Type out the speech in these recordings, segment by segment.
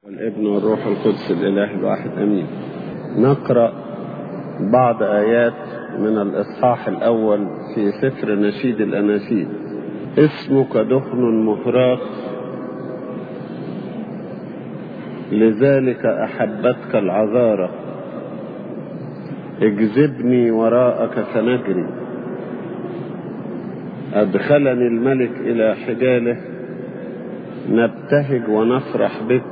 والابن والروح القدس الإله الواحد أمين نقرأ بعض آيات من الإصحاح الأول في سفر نشيد الأناشيد اسمك دخن مهراق لذلك أحبتك العذارة اجذبني وراءك فنجري أدخلني الملك إلى حجاله نبتهج ونفرح بك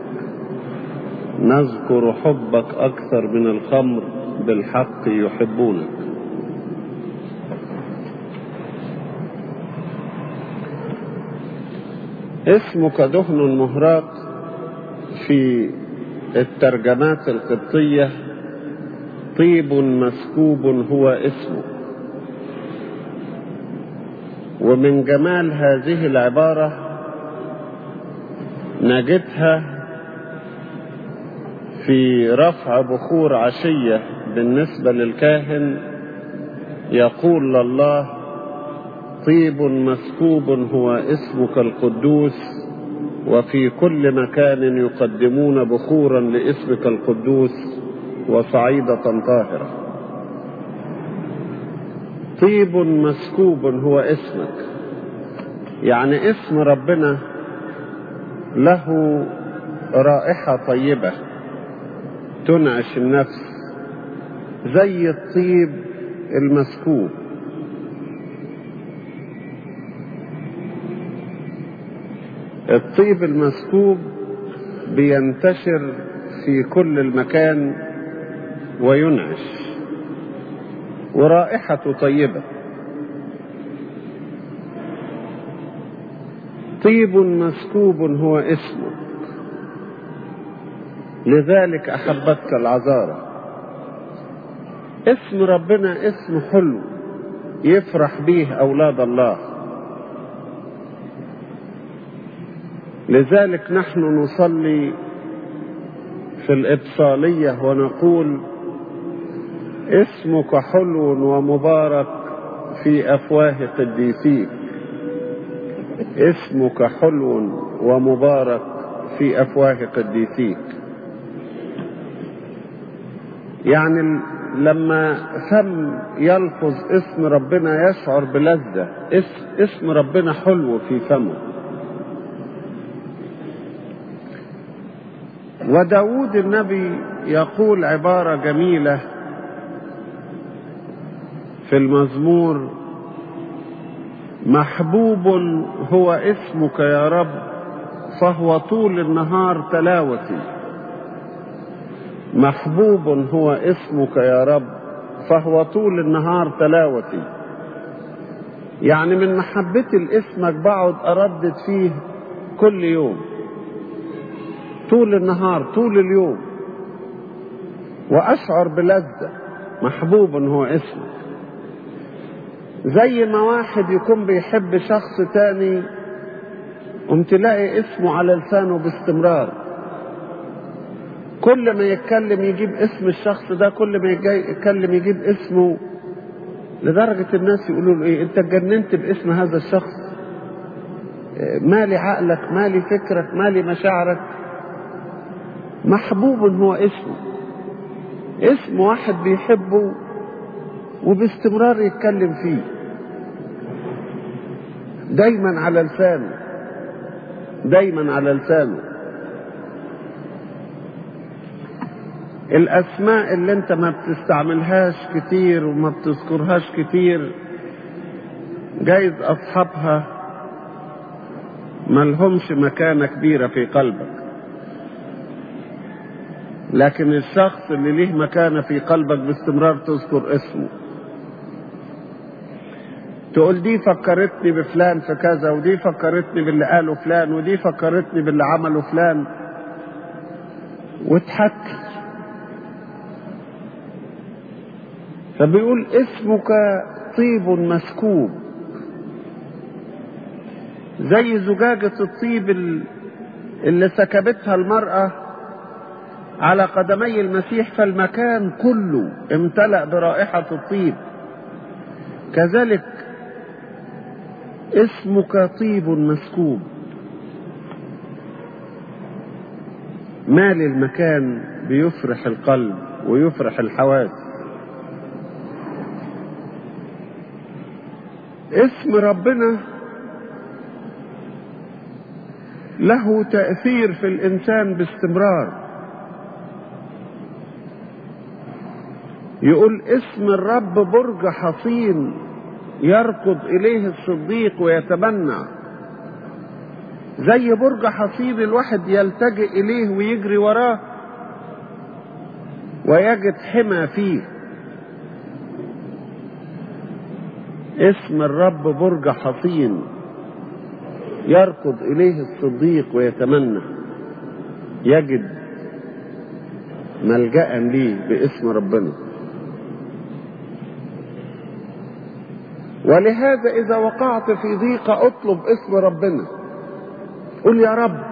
نذكر حبك أكثر من الخمر بالحق يحبونك اسمك دهن مهراق في الترجمات القبطية طيب مسكوب هو اسمه ومن جمال هذه العبارة نجدها في رفع بخور عشية بالنسبة للكاهن يقول لله طيب مسكوب هو اسمك القدوس وفي كل مكان يقدمون بخورا لاسمك القدوس وصعيدة طاهرة طيب مسكوب هو اسمك يعني اسم ربنا له رائحة طيبة تنعش النفس زي الطيب المسكوب الطيب المسكوب بينتشر في كل المكان وينعش ورائحته طيبة طيب مسكوب هو اسمه لذلك أحبتك العذارة اسم ربنا اسم حلو يفرح به أولاد الله لذلك نحن نصلي في الإبصالية ونقول اسمك حلو ومبارك في أفواه قديسيك اسمك حلو ومبارك في أفواه قديسيك يعني لما فم يلفظ اسم ربنا يشعر بلذة اسم ربنا حلو في فمه وداود النبي يقول عبارة جميلة في المزمور محبوب هو اسمك يا رب فهو طول النهار تلاوتي محبوب هو اسمك يا رب فهو طول النهار تلاوتي يعني من محبتي لاسمك بقعد اردد فيه كل يوم طول النهار طول اليوم واشعر بلذة محبوب هو اسمك زي ما واحد يكون بيحب شخص تاني قم تلاقي اسمه على لسانه باستمرار كل ما يتكلم يجيب اسم الشخص ده كل ما يتكلم يجيب اسمه لدرجة الناس يقولوا له ايه انت اتجننت باسم هذا الشخص مالي عقلك مالي فكرك مالي مشاعرك محبوب هو اسمه اسم واحد بيحبه وباستمرار يتكلم فيه دايما على لسانه دايما على لسانه الاسماء اللي انت ما بتستعملهاش كتير وما بتذكرهاش كتير جايز اصحابها ملهمش مكانة كبيرة في قلبك لكن الشخص اللي ليه مكانة في قلبك باستمرار تذكر اسمه تقول دي فكرتني بفلان في كذا ودي فكرتني باللي قاله فلان ودي فكرتني باللي عمله فلان وتحكي فبيقول اسمك طيب مسكوب زي زجاجة الطيب اللي سكبتها المرأة على قدمي المسيح فالمكان كله امتلأ برائحة الطيب كذلك اسمك طيب مسكوب مال المكان بيفرح القلب ويفرح الحواس اسم ربنا له تأثير في الإنسان باستمرار يقول اسم الرب برج حصين يركض إليه الصديق ويتمنى زي برج حصين الواحد يلتجئ إليه ويجري وراه ويجد حمى فيه اسم الرب برج حصين يركض إليه الصديق ويتمنى يجد ملجأ ليه باسم ربنا ولهذا إذا وقعت في ضيقة اطلب اسم ربنا قل يا رب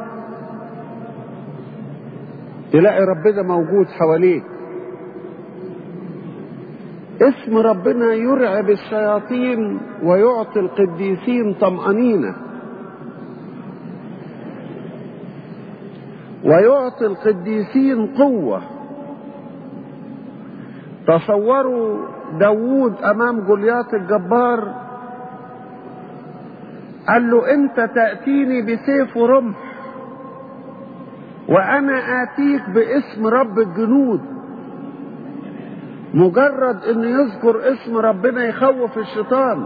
تلاقي ربنا موجود حواليك اسم ربنا يرعب الشياطين ويعطي القديسين طمأنينة ويعطي القديسين قوة تصوروا داوود أمام جوليات الجبار قال له أنت تأتيني بسيف ورمح وأنا آتيك باسم رب الجنود مجرد أن يذكر اسم ربنا يخوف الشيطان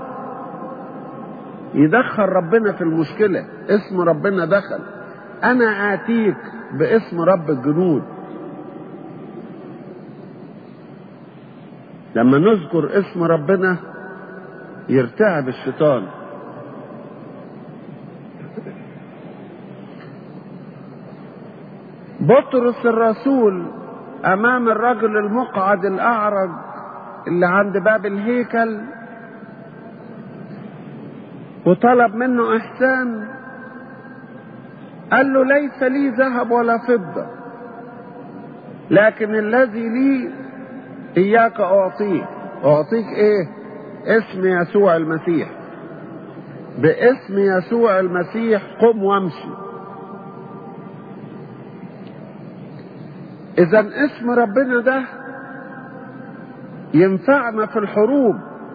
يدخل ربنا في المشكلة اسم ربنا دخل أنا آتيك باسم رب الجنود لما نذكر اسم ربنا يرتعب الشيطان بطرس الرسول امام الرجل المقعد الاعرج اللي عند باب الهيكل وطلب منه احسان قال له ليس لي ذهب ولا فضه لكن الذي لي اياك اعطيك اعطيك ايه اسم يسوع المسيح باسم يسوع المسيح قم وامشي اذا اسم ربنا ده ينفعنا في الحروب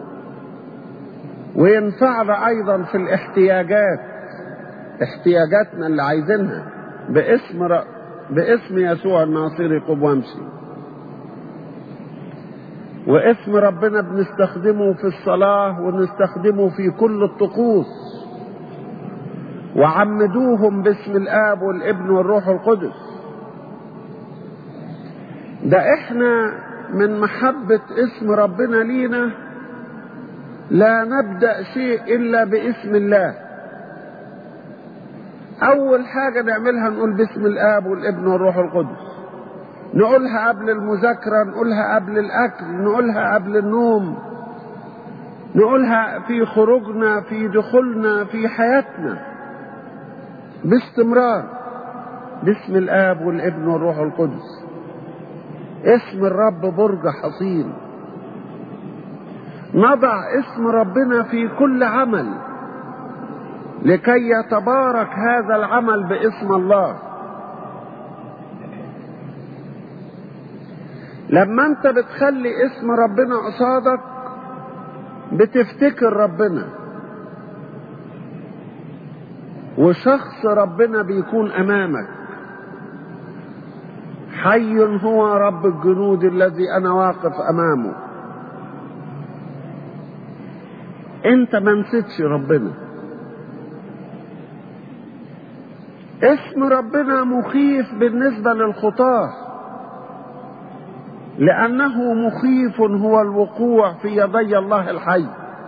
وينفعنا ايضا في الاحتياجات احتياجاتنا اللي عايزينها باسم ر... باسم يسوع الناصري قم وامشي واسم ربنا بنستخدمه في الصلاة ونستخدمه في كل الطقوس وعمدوهم باسم الآب والابن والروح القدس ده احنا من محبة اسم ربنا لينا لا نبدأ شيء إلا باسم الله أول حاجة نعملها نقول باسم الآب والابن والروح القدس نقولها قبل المذاكرة نقولها قبل الأكل نقولها قبل النوم نقولها في خروجنا في دخولنا في حياتنا باستمرار باسم الآب والابن والروح القدس اسم الرب برج حصين نضع اسم ربنا في كل عمل لكي يتبارك هذا العمل باسم الله لما انت بتخلي اسم ربنا قصادك بتفتكر ربنا وشخص ربنا بيكون امامك حي هو رب الجنود الذي انا واقف امامه انت ما نسيتش ربنا اسم ربنا مخيف بالنسبه للخطاه لأنه مخيف هو الوقوع في يدي الله الحي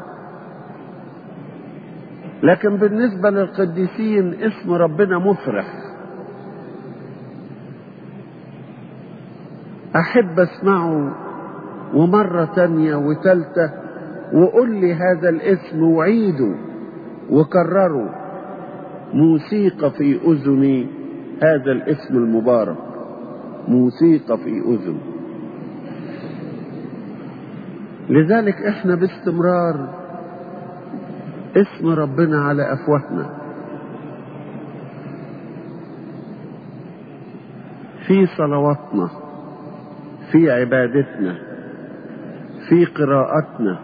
لكن بالنسبة للقديسين اسم ربنا مفرح أحب أسمعه ومرة تانية وتالتة وقل لي هذا الاسم وعيده وكرره موسيقى في أذني هذا الاسم المبارك موسيقى في أذني لذلك احنا باستمرار اسم ربنا على افواهنا في صلواتنا في عبادتنا في قراءتنا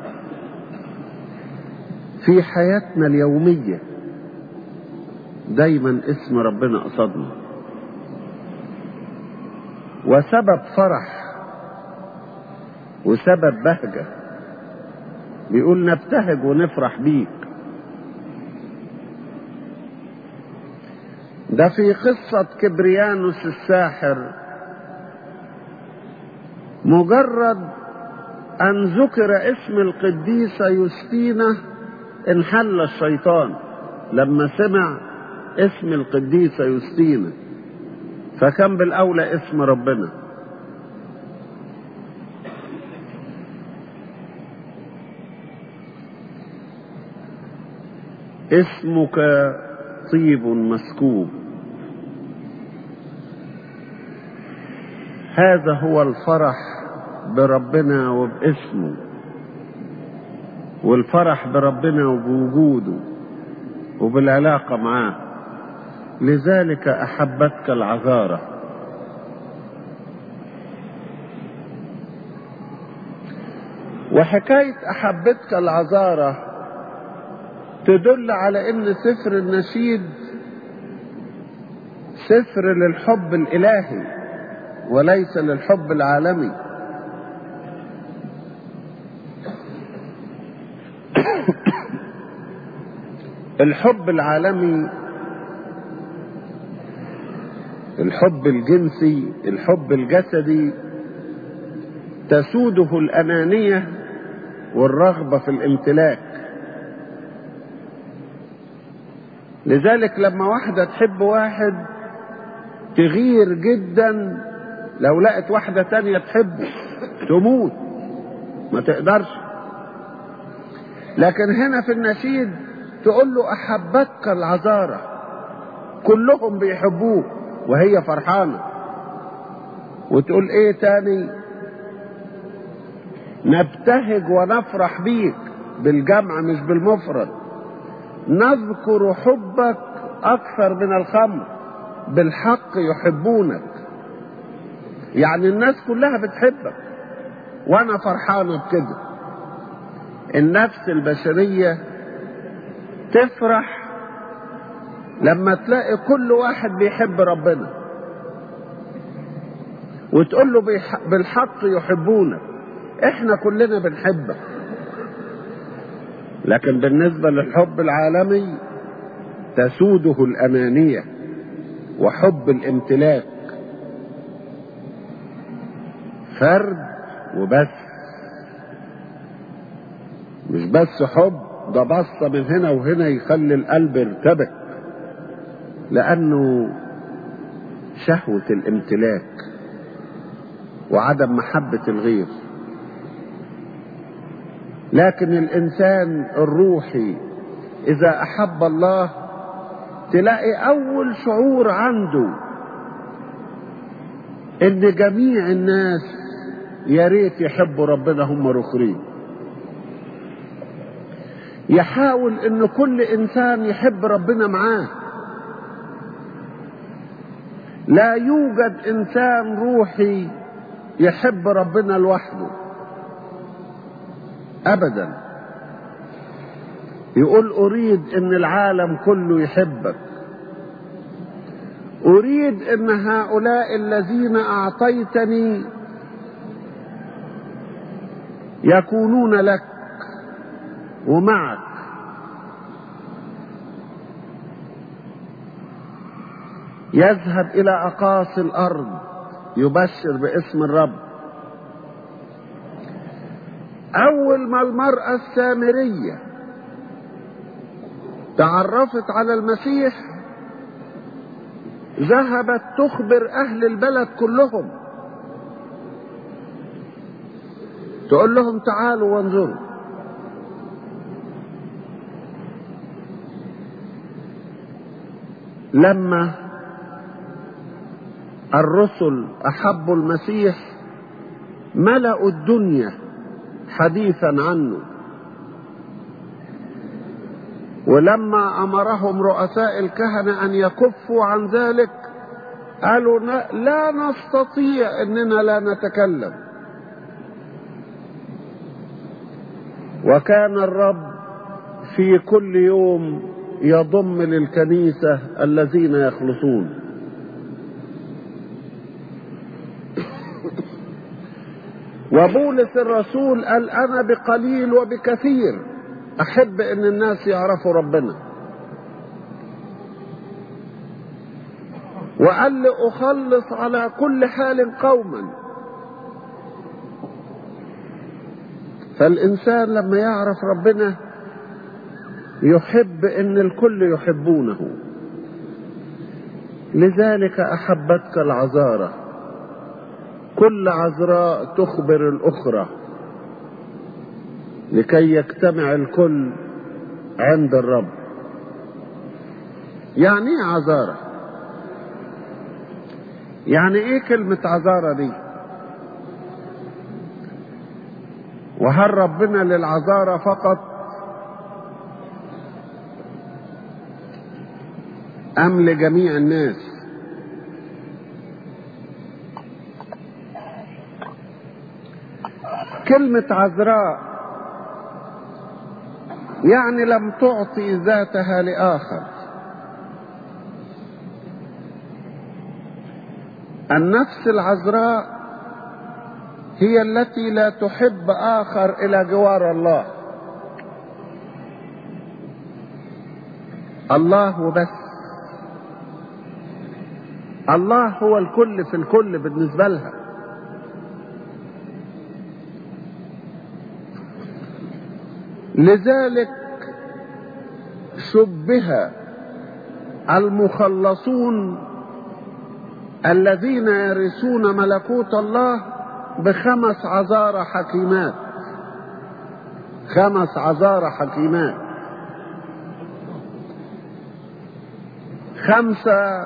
في حياتنا اليومية دايما اسم ربنا قصدنا وسبب فرح وسبب بهجة بيقول نبتهج ونفرح بيك ده في قصة كبريانوس الساحر مجرد أن ذكر اسم القديسة يوستينا انحل الشيطان لما سمع اسم القديسة يوستينا فكان بالأولى اسم ربنا اسمك طيب مسكوب هذا هو الفرح بربنا وباسمه والفرح بربنا وبوجوده وبالعلاقة معاه لذلك أحبتك العذارة وحكاية أحبتك العذارة تدل على أن سفر النشيد سفر للحب الإلهي وليس للحب العالمي الحب العالمي الحب الجنسي الحب الجسدي تسوده الأنانية والرغبة في الامتلاك لذلك لما واحدة تحب واحد تغير جدا لو لقت واحدة تانية تحبه تموت ما تقدرش لكن هنا في النشيد تقول له أحبتك العذارة كلهم بيحبوك وهي فرحانة وتقول ايه تاني نبتهج ونفرح بيك بالجمع مش بالمفرد نذكر حبك أكثر من الخمر بالحق يحبونك يعني الناس كلها بتحبك وأنا فرحانة بكده النفس البشرية تفرح لما تلاقي كل واحد بيحب ربنا وتقول له بالحق يحبونك احنا كلنا بنحبك لكن بالنسبة للحب العالمي تسوده الأنانية وحب الامتلاك فرد وبس مش بس حب ده بصة من هنا وهنا يخلي القلب يرتبك لأنه شهوة الامتلاك وعدم محبة الغير لكن الإنسان الروحي إذا أحب الله تلاقي أول شعور عنده إن جميع الناس يا ريت يحبوا ربنا هم رخرين يحاول إن كل إنسان يحب ربنا معاه لا يوجد إنسان روحي يحب ربنا لوحده ابدا يقول اريد ان العالم كله يحبك اريد ان هؤلاء الذين اعطيتني يكونون لك ومعك يذهب الى اقاصي الارض يبشر باسم الرب أول ما المرأة السامرية تعرفت على المسيح ذهبت تخبر أهل البلد كلهم تقول لهم تعالوا وانظروا لما الرسل أحبوا المسيح ملأوا الدنيا حديثا عنه ولما امرهم رؤساء الكهنه ان يكفوا عن ذلك قالوا لا نستطيع اننا لا نتكلم وكان الرب في كل يوم يضم للكنيسة الذين يخلصون وبولس الرسول قال أنا بقليل وبكثير أحب أن الناس يعرفوا ربنا وقال لي أخلص على كل حال قوما فالإنسان لما يعرف ربنا يحب ان الكل يحبونه لذلك احبتك العذاره كل عذراء تخبر الاخرى لكي يجتمع الكل عند الرب يعني ايه عذاره يعني ايه كلمه عذاره دي وهل ربنا للعذاره فقط أم لجميع الناس كلمة عذراء يعني لم تعطي ذاتها لآخر النفس العذراء هي التي لا تحب آخر إلى جوار الله الله وبس الله هو الكل في الكل بالنسبة لها لذلك شبه المخلصون الذين يرثون ملكوت الله بخمس عذارى حكيمات خمس عذارى حكيمات خمسة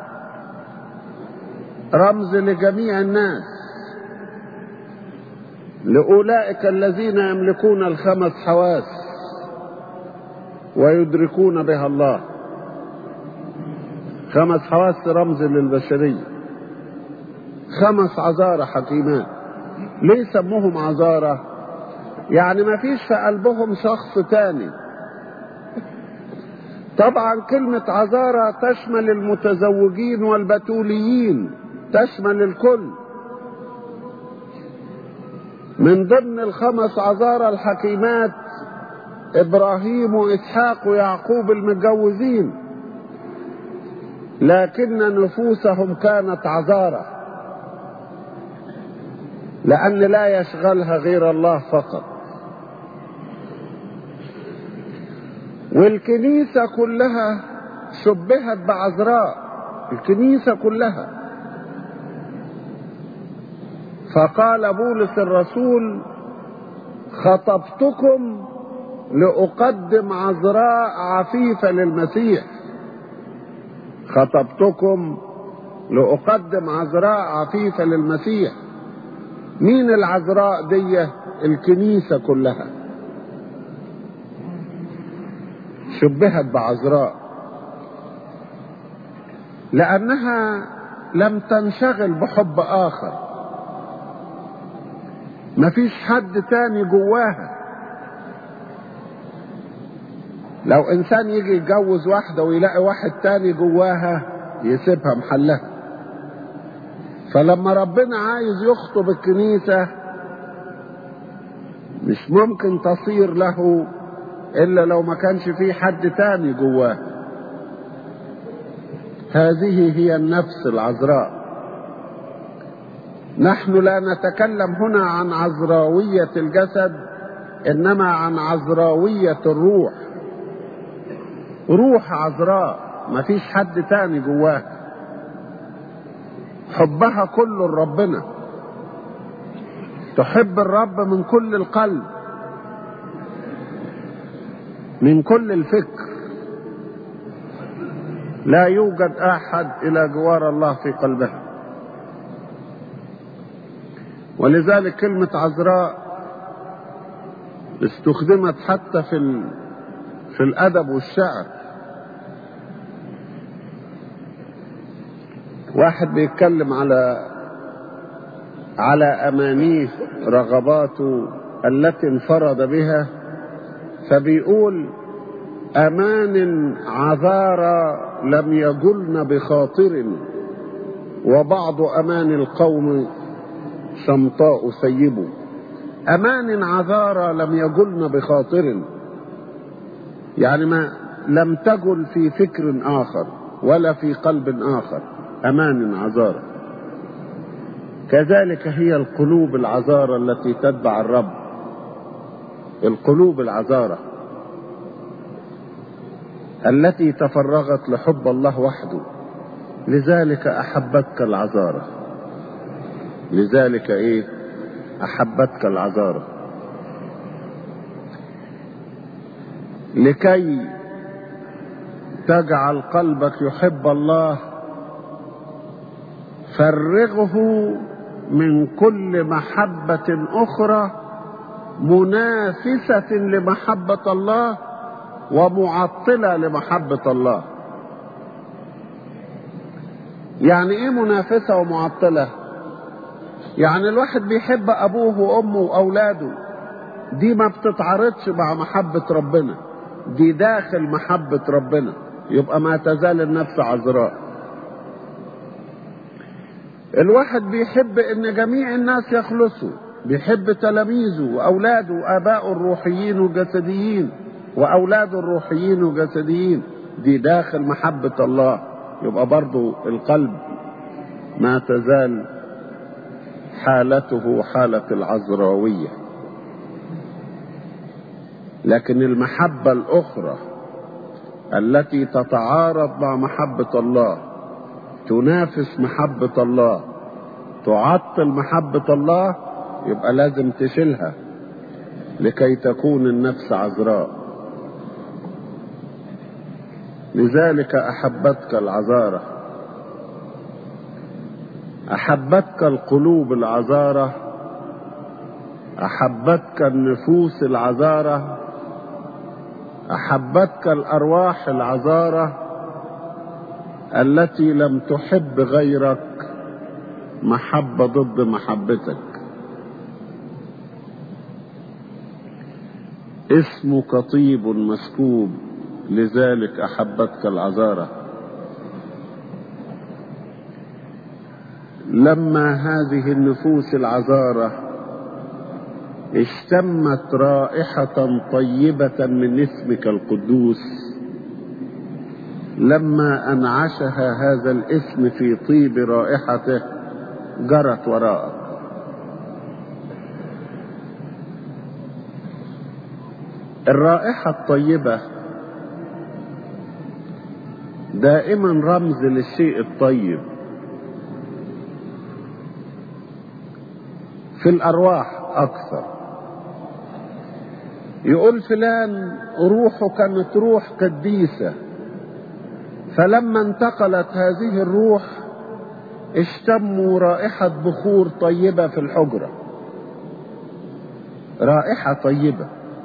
رمز لجميع الناس لأولئك الذين يملكون الخمس حواس ويدركون بها الله خمس حواس رمز للبشرية خمس عذارى حكيمات ليه سموهم عذارى يعني ما فيش في قلبهم شخص تاني طبعا كلمة عذارى تشمل المتزوجين والبتوليين تشمل الكل من ضمن الخمس عذارى الحكيمات ابراهيم واسحاق ويعقوب المتجوزين لكن نفوسهم كانت عذارى لان لا يشغلها غير الله فقط والكنيسه كلها شبهت بعذراء الكنيسه كلها فقال بولس الرسول خطبتكم لأقدم عذراء عفيفة للمسيح خطبتكم لأقدم عذراء عفيفة للمسيح مين العذراء دي الكنيسة كلها شبهت بعذراء لأنها لم تنشغل بحب آخر مفيش حد تاني جواها لو انسان يجي يتجوز واحدة ويلاقي واحد تاني جواها يسيبها محلها فلما ربنا عايز يخطب الكنيسة مش ممكن تصير له الا لو ما كانش فيه حد تاني جواه هذه هي النفس العذراء نحن لا نتكلم هنا عن عذراوية الجسد انما عن عذراوية الروح روح عذراء ما فيش حد تاني جواها حبها كله لربنا تحب الرب من كل القلب من كل الفكر لا يوجد احد الى جوار الله في قلبها ولذلك كلمة عذراء استخدمت حتى في ال... في الأدب والشعر واحد بيتكلم على على امانيه رغباته التي انفرد بها فبيقول امان عذارى لم يجلن بخاطر وبعض امان القوم شمطاء سيب امان عذارى لم يجلن بخاطر يعني ما لم تجل في فكر اخر ولا في قلب اخر امان عذارى كذلك هي القلوب العذارى التي تتبع الرب القلوب العذارى التي تفرغت لحب الله وحده لذلك احبتك العذارى لذلك ايه احبتك العذارى لكي تجعل قلبك يحب الله فرغه من كل محبة أخرى منافسة لمحبة الله ومعطلة لمحبة الله يعني ايه منافسة ومعطلة يعني الواحد بيحب ابوه وامه واولاده دي ما بتتعارضش مع محبة ربنا دي داخل محبة ربنا يبقى ما تزال النفس عذراء الواحد بيحب ان جميع الناس يخلصوا بيحب تلاميذه واولاده وابائه الروحيين والجسديين واولاده الروحيين والجسديين دي داخل محبة الله يبقى برضو القلب ما تزال حالته حالة العذراوية لكن المحبة الأخرى التي تتعارض مع محبة الله تنافس محبة الله تعطل محبة الله يبقى لازم تشيلها لكي تكون النفس عذراء لذلك احبتك العذاره احبتك القلوب العذاره احبتك النفوس العذاره احبتك الارواح العذاره التي لم تحب غيرك محبه ضد محبتك اسمك طيب مسكوب لذلك احبتك العذاره لما هذه النفوس العذاره اشتمت رائحه طيبه من اسمك القدوس لما انعشها هذا الاسم في طيب رائحته جرت وراءك الرائحه الطيبه دائما رمز للشيء الطيب في الارواح اكثر يقول فلان روحه كانت روح قديسه فلما انتقلت هذه الروح اشتموا رائحه بخور طيبه في الحجره رائحه طيبه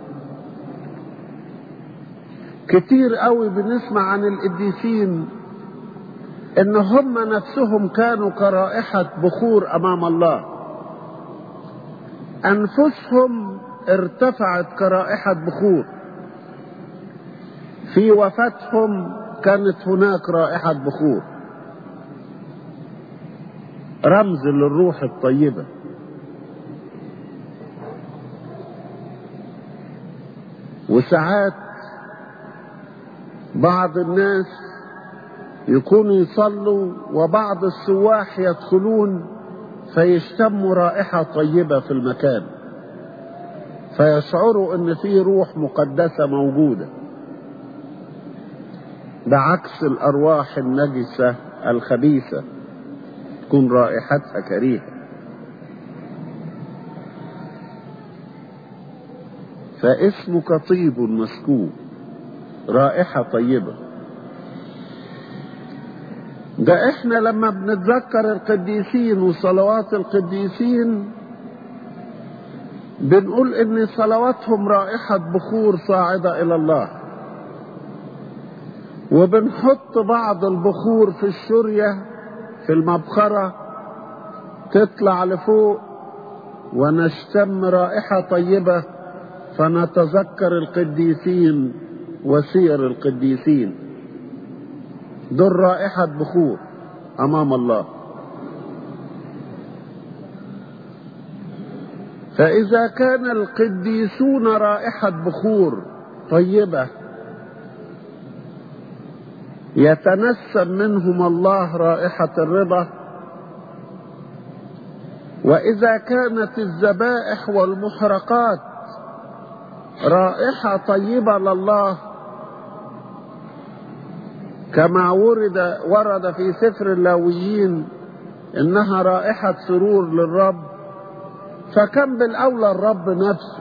كتير قوي بنسمع عن القديسين ان هم نفسهم كانوا كرائحة بخور امام الله انفسهم ارتفعت كرائحة بخور في وفاتهم كانت هناك رائحة بخور رمز للروح الطيبة وساعات بعض الناس يكونوا يصلوا وبعض السواح يدخلون فيشتموا رائحة طيبة في المكان فيشعروا ان في روح مقدسة موجودة بعكس الارواح النجسة الخبيثة تكون رائحتها كريهة فاسمك طيب مسكوب رائحة طيبة ده احنا لما بنتذكر القديسين وصلوات القديسين بنقول ان صلواتهم رائحة بخور صاعدة الى الله وبنحط بعض البخور في الشرية في المبخرة تطلع لفوق ونشتم رائحة طيبة فنتذكر القديسين وسير القديسين دول رائحة بخور أمام الله فإذا كان القديسون رائحة بخور طيبة يتنسم منهم الله رائحة الرضا وإذا كانت الذبائح والمحرقات رائحة طيبة لله كما ورد ورد في سفر اللاويين إنها رائحة سرور للرب فكم بالأولى الرب نفسه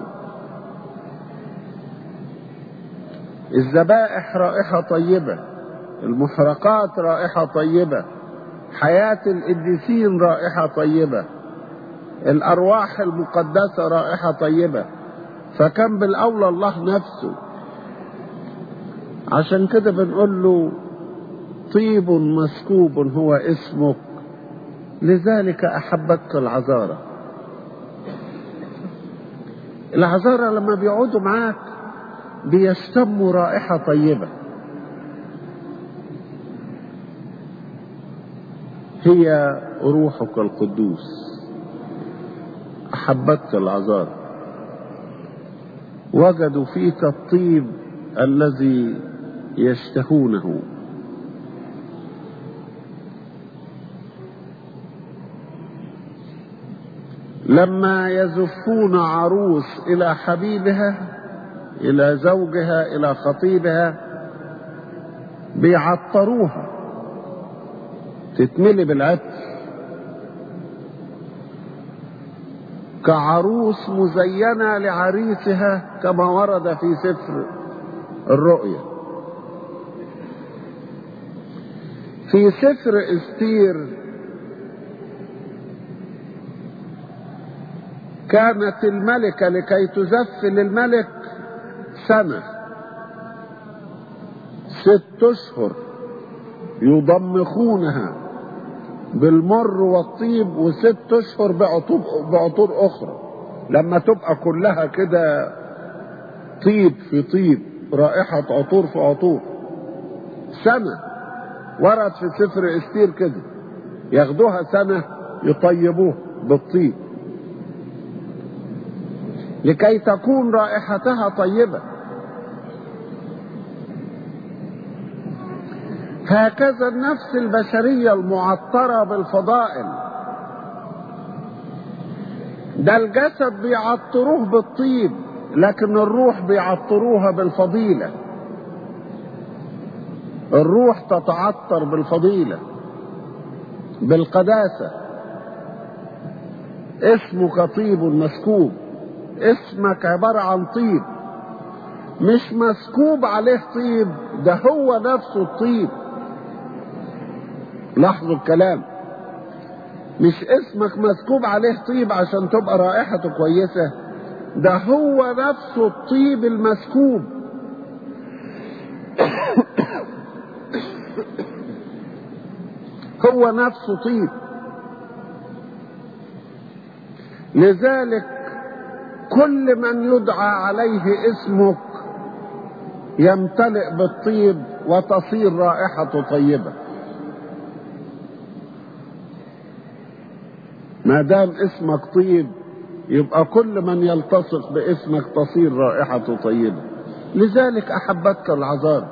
الذبائح رائحة طيبة المحرقات رائحة طيبة حياة القديسين رائحة طيبة الأرواح المقدسة رائحة طيبة فكم بالأولى الله نفسه عشان كده بنقول له طيب مسكوب هو اسمك لذلك أحبتك العذارة العذارة لما بيقعدوا معاك بيشتموا رائحة طيبة هي روحك القدوس أحبتك العذارة وجدوا فيك الطيب الذي يشتهونه لما يزفون عروس الى حبيبها الى زوجها الى خطيبها بيعطروها تتملي بالعطر كعروس مزينه لعريسها كما ورد في سفر الرؤيا في سفر استير كانت الملكة لكي تزف للملك سنة ست أشهر يضمخونها بالمر والطيب وست أشهر بعطور, بعطور أخرى لما تبقى كلها كده طيب في طيب رائحة عطور في عطور سنة ورد في سفر استير كده ياخدوها سنة يطيبوه بالطيب لكي تكون رائحتها طيبة هكذا النفس البشرية المعطرة بالفضائل ده الجسد بيعطروه بالطيب لكن الروح بيعطروها بالفضيلة الروح تتعطر بالفضيلة بالقداسة اسمك طيب مسكوب اسمك عبارة عن طيب مش مسكوب عليه طيب ده هو نفسه الطيب لاحظوا الكلام مش اسمك مسكوب عليه طيب عشان تبقى رائحته كويسة ده هو نفسه الطيب المسكوب هو نفسه طيب لذلك كل من يدعى عليه اسمك يمتلئ بالطيب وتصير رائحته طيبه ما دام اسمك طيب يبقى كل من يلتصق باسمك تصير رائحته طيبه لذلك احبتك العذاب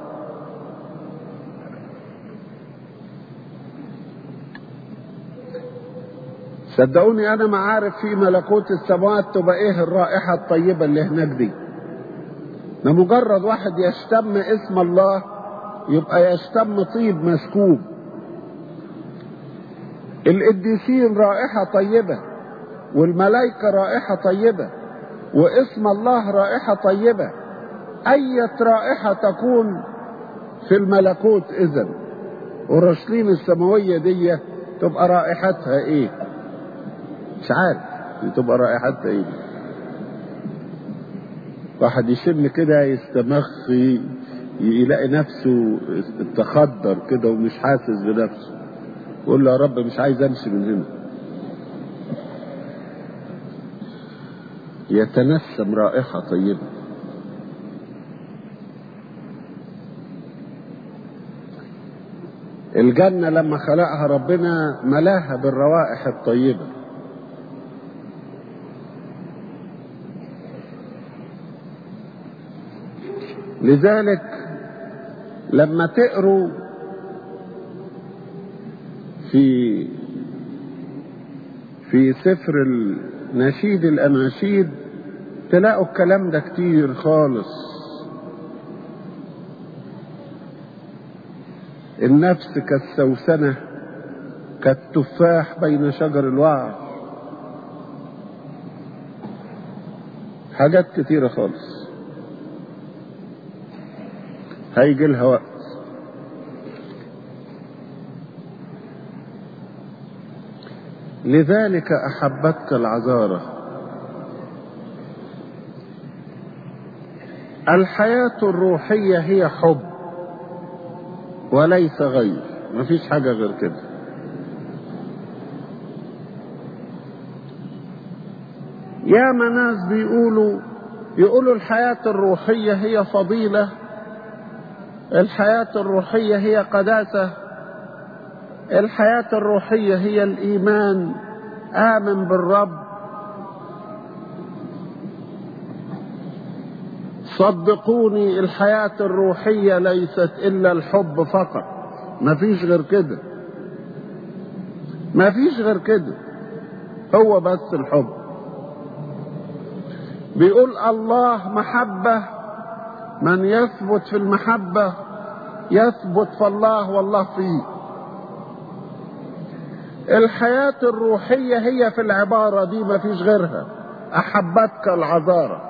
صدقوني انا ما عارف في ملكوت السماوات تبقى ايه الرائحه الطيبه اللي هناك دي ده مجرد واحد يشتم اسم الله يبقى يشتم طيب مسكوب القديسين رائحه طيبه والملائكه رائحه طيبه واسم الله رائحه طيبه اية رائحه تكون في الملكوت اذا اورشليم السماويه دي تبقى رائحتها ايه مش عارف تبقى رائحتها ايه واحد يشم كده يستمخ يلاقي نفسه تخدر كده ومش حاسس بنفسه يقول له يا رب مش عايز امشي من هنا يتنسم رائحة طيبة الجنة لما خلقها ربنا ملاها بالروائح الطيبة لذلك لما تقروا في في سفر نشيد الأناشيد تلاقوا الكلام ده كتير خالص النفس كالسوسنة كالتفاح بين شجر الوعر حاجات كتيرة خالص هيجي لها وقت لذلك أحبتك العذارة الحياة الروحية هي حب وليس غير مفيش حاجة غير كده يا ناس بيقولوا يقولوا الحياة الروحية هي فضيلة الحياة الروحية هي قداسة الحياة الروحية هي الإيمان آمن بالرب صدقوني الحياة الروحية ليست إلا الحب فقط ما فيش غير كده ما فيش غير كده هو بس الحب بيقول الله محبة من يثبت في المحبة يثبت في الله والله فيه الحياة الروحية هي في العبارة دي ما فيش غيرها أحبتك العذارة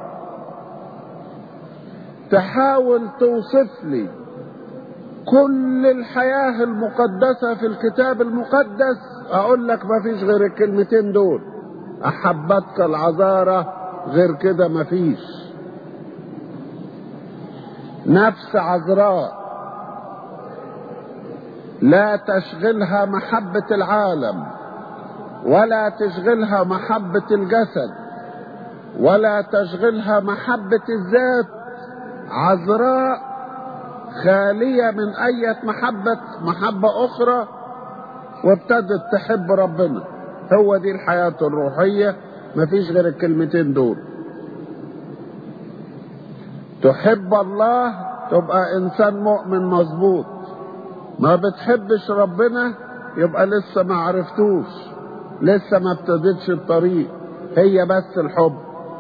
تحاول توصف لي كل الحياة المقدسة في الكتاب المقدس أقول لك ما فيش غير الكلمتين دول أحبتك العذارة غير كده ما فيش نفس عذراء لا تشغلها محبة العالم ولا تشغلها محبة الجسد ولا تشغلها محبة الذات عذراء خالية من أي محبة محبة أخرى وابتدت تحب ربنا هو دي الحياة الروحية مفيش غير الكلمتين دول تحب الله تبقى إنسان مؤمن مظبوط ما بتحبش ربنا يبقى لسه ما عرفتوش لسه ما ابتدتش الطريق هي بس الحب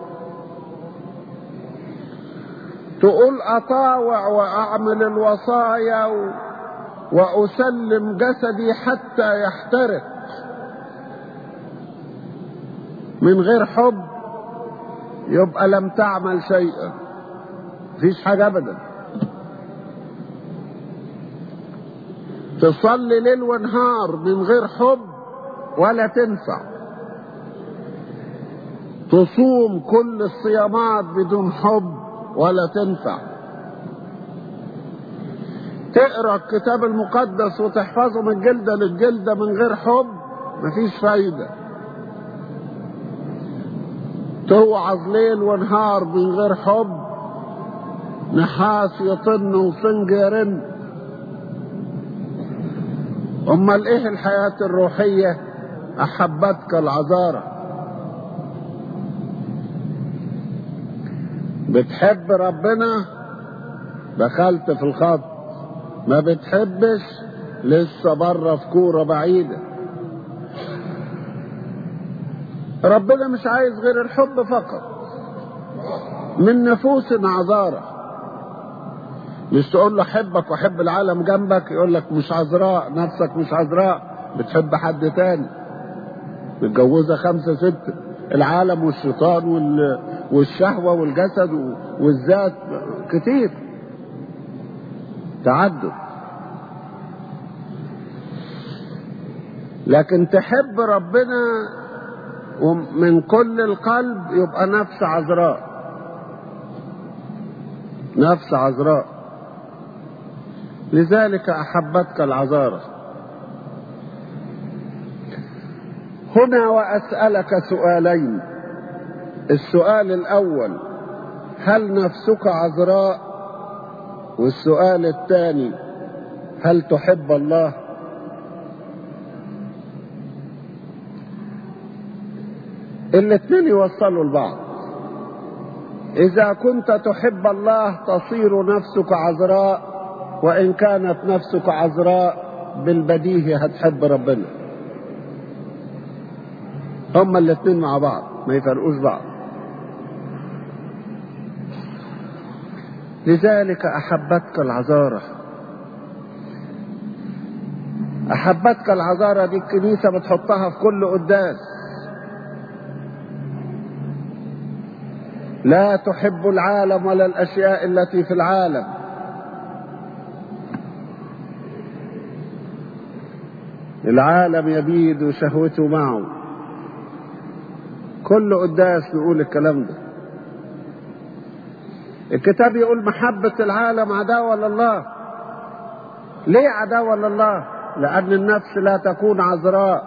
تقول اطاوع واعمل الوصايا و... واسلم جسدي حتى يحترق من غير حب يبقى لم تعمل شيئا مفيش حاجه ابدا تصلي ليل ونهار من غير حب ولا تنفع تصوم كل الصيامات بدون حب ولا تنفع تقرا الكتاب المقدس وتحفظه من جلده للجلده من غير حب مفيش فايده توعظ ليل ونهار من غير حب نحاس يطن وصنج يرن امال ايه الحياه الروحيه احبتك العذاره بتحب ربنا دخلت في الخط ما بتحبش لسه بره في كوره بعيده ربنا مش عايز غير الحب فقط من نفوس عذاره مش تقول له احبك واحب العالم جنبك يقول لك مش عذراء نفسك مش عذراء بتحب حد تاني متجوزة خمسة ستة العالم والشيطان وال... والشهوة والجسد والذات كتير تعدد لكن تحب ربنا ومن كل القلب يبقى نفس عذراء نفس عذراء لذلك أحبتك العذارة هنا وأسألك سؤالين السؤال الأول هل نفسك عذراء والسؤال الثاني هل تحب الله الاثنين يوصلوا لبعض إذا كنت تحب الله تصير نفسك عذراء وإن كانت نفسك عذراء بالبديهي هتحب ربنا هما الاثنين مع بعض ما يفرقوش بعض لذلك أحبتك العذارة أحبتك العذارة دي الكنيسة بتحطها في كل قداس لا تحب العالم ولا الأشياء التي في العالم العالم يبيد شهوته معه كل قداس نقول الكلام ده الكتاب يقول محبة العالم عداوة لله ليه عداوة لله لأن النفس لا تكون عذراء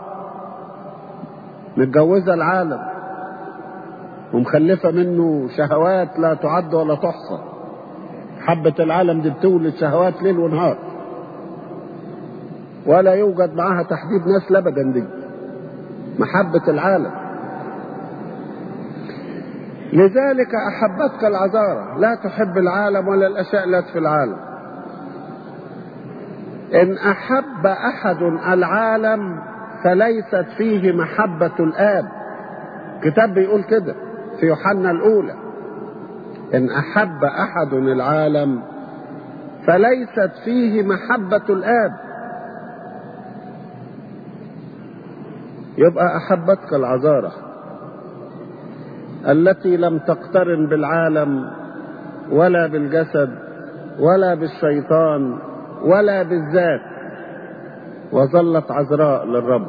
متجوزة العالم ومخلفة منه شهوات لا تعد ولا تحصى حبة العالم دي بتولد شهوات ليل ونهار ولا يوجد معها تحديد نسل ابدا دي محبة العالم لذلك احبتك العذارى لا تحب العالم ولا الاشياء التي في العالم ان احب احد العالم فليست فيه محبة الاب كتاب بيقول كده في يوحنا الاولى ان احب احد العالم فليست فيه محبة الاب يبقى احبتك العذارة التي لم تقترن بالعالم ولا بالجسد ولا بالشيطان ولا بالذات وظلت عذراء للرب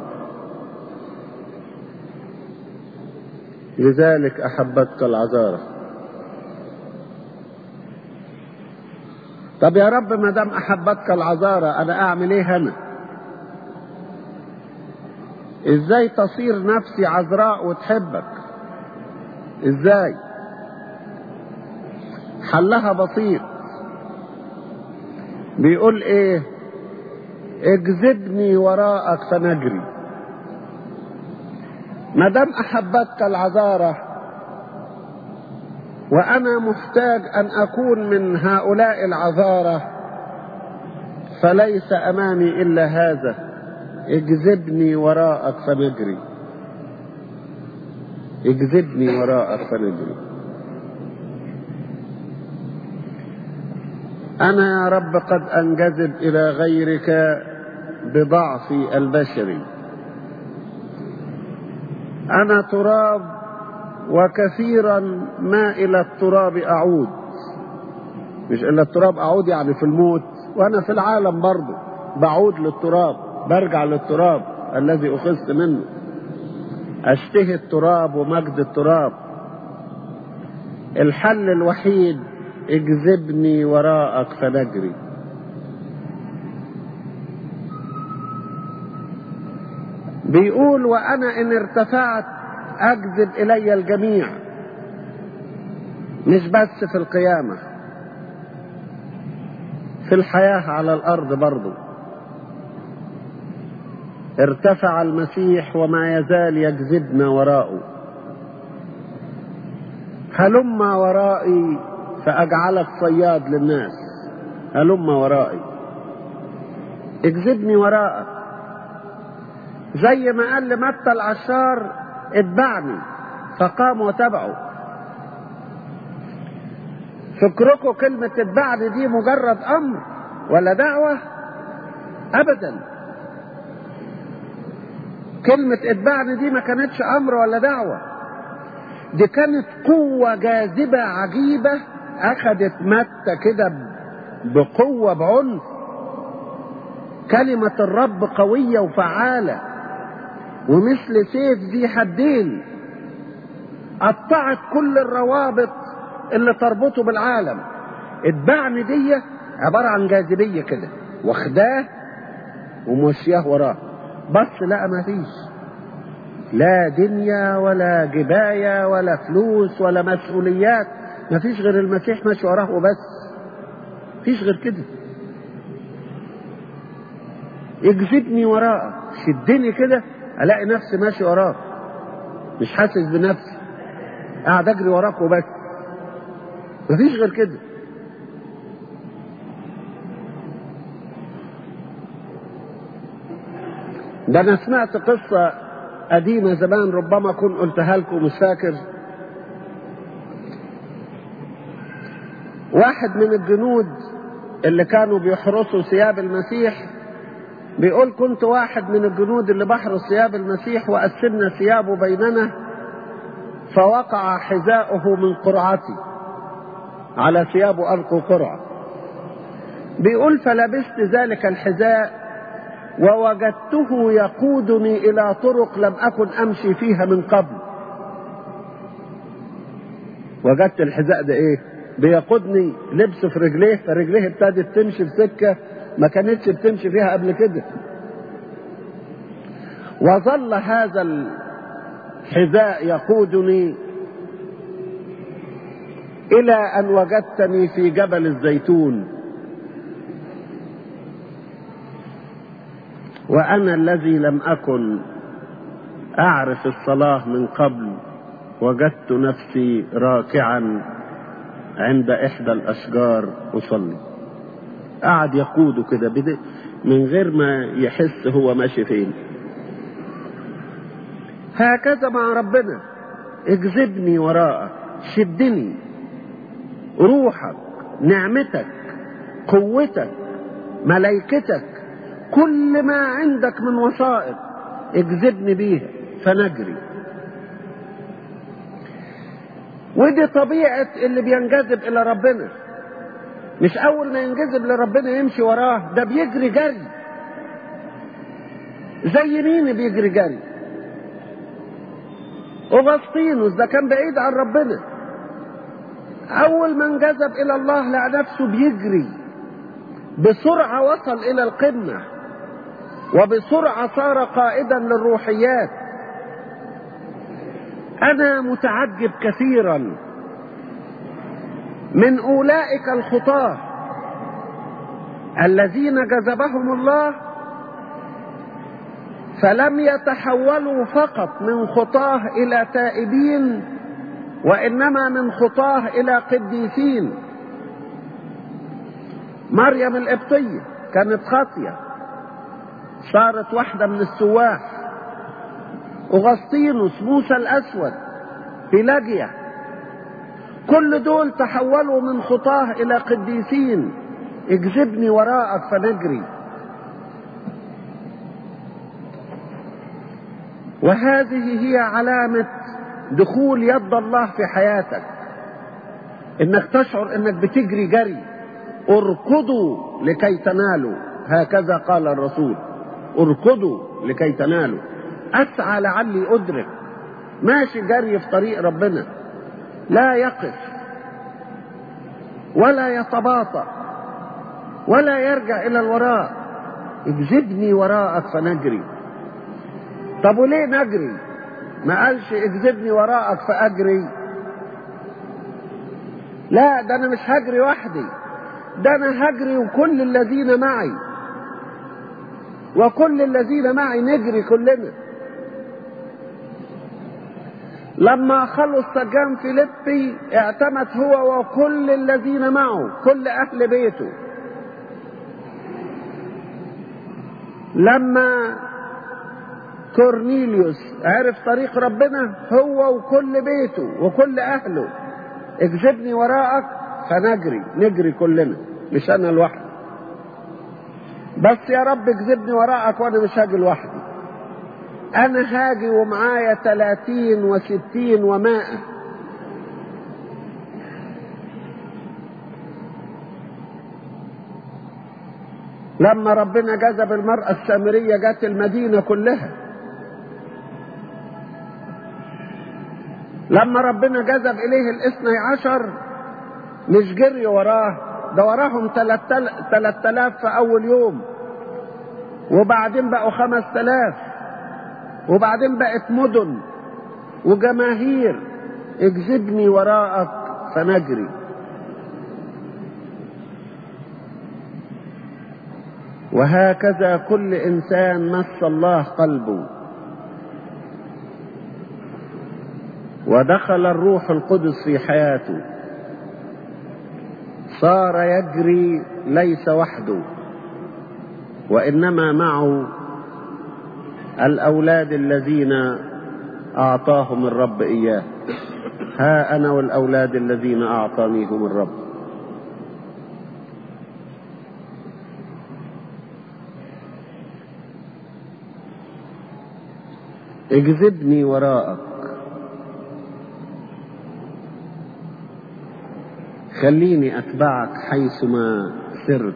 لذلك احبتك العذارة طب يا رب ما دام احبتك العذارة انا اعمل ايه انا ازاي تصير نفسي عذراء وتحبك ازاي حلها بسيط بيقول ايه اجذبني وراءك فنجري ما دام احبتك العذاره وانا محتاج ان اكون من هؤلاء العذاره فليس امامي الا هذا اجذبني وراءك فنجري اجذبني وراءك فنجري انا يا رب قد انجذب الى غيرك بضعفي البشري انا تراب وكثيرا ما الى التراب اعود مش الى التراب اعود يعني في الموت وانا في العالم برضه بعود للتراب برجع للتراب الذي اخذت منه اشتهي التراب ومجد التراب الحل الوحيد اجذبني وراءك فنجري بيقول وانا ان ارتفعت اجذب الي الجميع مش بس في القيامه في الحياه على الارض برضه ارتفع المسيح وما يزال يجذبنا وراءه هلم ورائي فاجعلك صياد للناس هلم ورائي اجذبني وراءك زي ما قال لمتى العشار اتبعني فقام وتبعه فكركم كلمة اتبعني دي مجرد أمر ولا دعوة أبدا كلمة اتبعني دي ما كانتش أمر ولا دعوة دي كانت قوة جاذبة عجيبة أخذت متى كده بقوة بعنف كلمة الرب قوية وفعالة ومثل سيف ذي حدين قطعت كل الروابط اللي تربطه بالعالم اتبعني دي عبارة عن جاذبية كده واخداه ومشياه وراه بس لا ما فيش لا دنيا ولا جباية ولا فلوس ولا مسؤوليات مفيش غير المسيح ماشي وراه وبس مفيش غير كده اجذبني وراءك شدني كده الاقي نفسي ماشي وراك مش حاسس بنفسي قاعد اجري وراك وبس مفيش غير كده ده انا سمعت قصة قديمة زمان ربما كنت قلتها لكم مش فاكر واحد من الجنود اللي كانوا بيحرسوا ثياب المسيح بيقول كنت واحد من الجنود اللي بحرس ثياب المسيح وقسمنا ثيابه بيننا فوقع حذاؤه من قرعتي على ثيابه ألقوا قرعة بيقول فلبست ذلك الحذاء ووجدته يقودني إلى طرق لم أكن أمشي فيها من قبل وجدت الحذاء ده إيه بيقودني لبسه في رجليه فرجليه ابتدت تمشي في سكة ما كانتش بتمشي فيها قبل كده وظل هذا الحذاء يقودني إلى أن وجدتني في جبل الزيتون وأنا الذي لم أكن أعرف الصلاة من قبل وجدت نفسي راكعا عند إحدى الأشجار أصلي قعد يقوده كده من غير ما يحس هو ماشي فين هكذا مع ربنا اجذبني وراءك شدني روحك نعمتك قوتك ملائكتك كل ما عندك من وسائط اجذبني بيها فنجري ودي طبيعة اللي بينجذب إلى ربنا مش أول ما ينجذب لربنا يمشي وراه ده بيجري جري زي مين بيجري جري أوغسطينوس ده كان بعيد عن ربنا أول ما انجذب إلى الله لقى نفسه بيجري بسرعة وصل إلى القمة وبسرعة صار قائدا للروحيات أنا متعجب كثيرا من أولئك الخطاة الذين جذبهم الله فلم يتحولوا فقط من خطاه إلى تائبين وإنما من خطاه إلى قديسين مريم القبطية كانت خاطية صارت واحدة من السواح أغسطينوس موسى الأسود بيلاجيا كل دول تحولوا من خطاه إلى قديسين اجذبني وراءك فنجري وهذه هي علامة دخول يد الله في حياتك انك تشعر انك بتجري جري اركضوا لكي تنالوا هكذا قال الرسول اركضوا لكي تنالوا اسعى لعلي ادرك ماشي جري في طريق ربنا لا يقف ولا يتباطأ ولا يرجع الى الوراء اجذبني وراءك فنجري طب وليه نجري ما قالش اجذبني وراءك فاجري لا ده انا مش هجري وحدي ده انا هجري وكل الذين معي وكل الذين معي نجري كلنا لما خلص سجان فيليبي اعتمد هو وكل الذين معه كل اهل بيته لما كورنيليوس عرف طريق ربنا هو وكل بيته وكل اهله اجذبني وراءك فنجري نجري كلنا مش انا لوحدي بس يا رب اجذبني وراءك وانا مش هاجي لوحدي انا هاجي ومعايا تلاتين وستين ومائة لما ربنا جذب المرأة السامرية جت المدينة كلها لما ربنا جذب إليه الاثني عشر مش جري وراه ده وراهم تلات تلاف في أول يوم وبعدين بقوا خمس تلاف وبعدين بقت مدن وجماهير اجذبني وراءك فنجري وهكذا كل انسان مس الله قلبه ودخل الروح القدس في حياته صار يجري ليس وحده وانما معه الاولاد الذين اعطاهم الرب اياه ها انا والاولاد الذين اعطانيهم الرب اجذبني وراءك خليني اتبعك حيثما سرت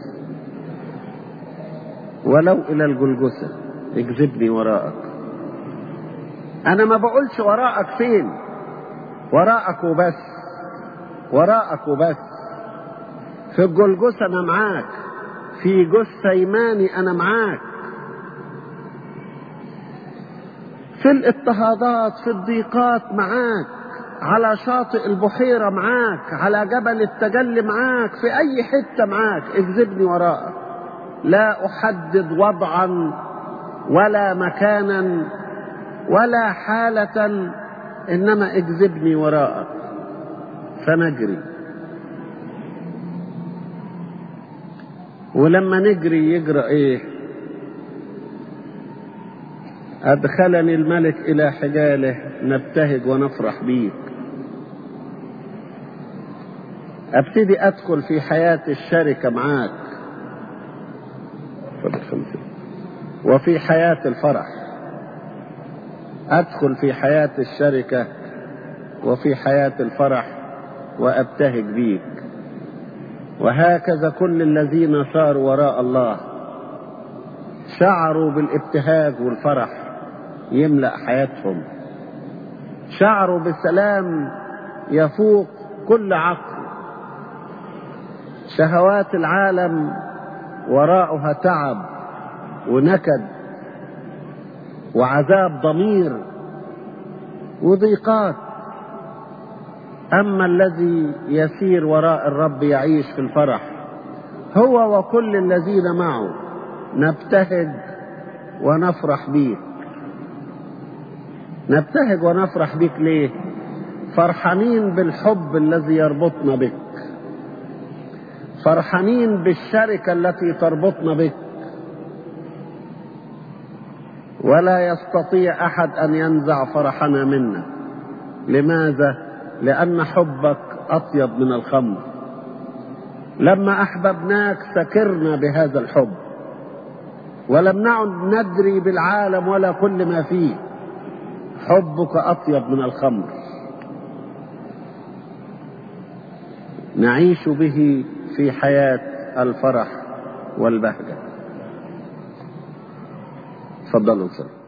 ولو الى الجلجسة اجذبني وراءك انا ما بقولش وراءك فين وراءك وبس وراءك وبس في الجلجسة انا معاك في جثيماني انا معاك في الاضطهادات في الضيقات معاك على شاطئ البحيرة معاك على جبل التجلي معاك في أي حتة معاك اجذبني وراءك لا أحدد وضعا ولا مكانا ولا حالة إنما اجذبني وراءك فنجري ولما نجري يجرى ايه أدخلني الملك إلى حجاله نبتهج ونفرح بيك أبتدي أدخل في حياة الشركة معاك وفي حياة الفرح أدخل في حياة الشركة وفي حياة الفرح وأبتهج بيك وهكذا كل الذين صاروا وراء الله شعروا بالابتهاج والفرح يملأ حياتهم شعروا بسلام يفوق كل عقل شهوات العالم وراءها تعب ونكد وعذاب ضمير وضيقات اما الذي يسير وراء الرب يعيش في الفرح هو وكل الذين معه نبتهج ونفرح بيك نبتهج ونفرح بك ليه فرحانين بالحب الذي يربطنا بك فرحانين بالشركة التي تربطنا بك ولا يستطيع أحد أن ينزع فرحنا منا لماذا؟ لأن حبك أطيب من الخمر لما أحببناك سكرنا بهذا الحب ولم نعد ندري بالعالم ولا كل ما فيه حبك أطيب من الخمر نعيش به في حياة الفرح والبهجة تفضلوا صلوا